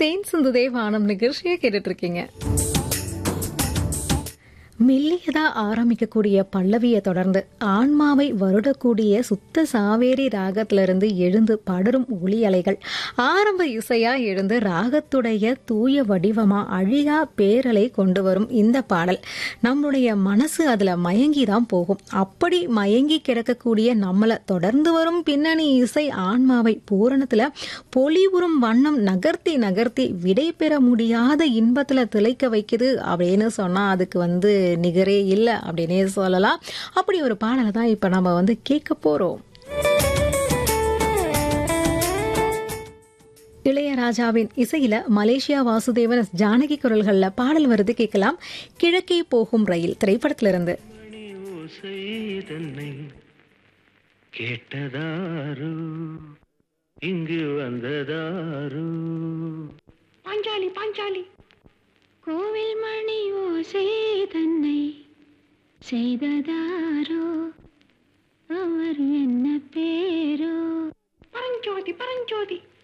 தேன் சிந்துதே வானம் நிகழ்ச்சியை கேட்டுட்டு இருக்கீங்க மெல்லியதா ஆரம்பிக்கக்கூடிய பல்லவியை தொடர்ந்து ஆன்மாவை வருடக்கூடிய சுத்த சாவேரி ராகத்திலிருந்து எழுந்து படரும் ஒளி அலைகள் ஆரம்ப இசையா எழுந்து ராகத்துடைய தூய வடிவமா அழியா பேரலை கொண்டு வரும் இந்த பாடல் நம்முடைய மனசு அதுல மயங்கி தான் போகும் அப்படி மயங்கி கிடக்கக்கூடிய நம்மள தொடர்ந்து வரும் பின்னணி இசை ஆன்மாவை பூரணத்துல பொலிவுறும் வண்ணம் நகர்த்தி நகர்த்தி விடை பெற முடியாத இன்பத்துல திளைக்க வைக்குது அப்படின்னு சொன்னா அதுக்கு வந்து நிகரே இல்லை அப்படின்னே சொல்லலாம் அப்படி ஒரு பாடலை தான் இப்ப நம்ம வந்து கேட்க போறோம் இளையராஜாவின் இசையில மலேசியா வாசுதேவன் ஜானகி குரல்கள்ல பாடல் வருது கேட்கலாம் கிழக்கே போகும் ரயில் திரைப்படத்திலிருந்து மணி ஓசை தன்னை கேட்டதாரு இங்கு வந்ததாரு பாஞ்சாலி பாஞ்சாலி கோவில் மணி ஓசை தன்னை செய்ததாரோ அவர் என்ன பேரோ பரஞ்சோதி பரஞ்சோதி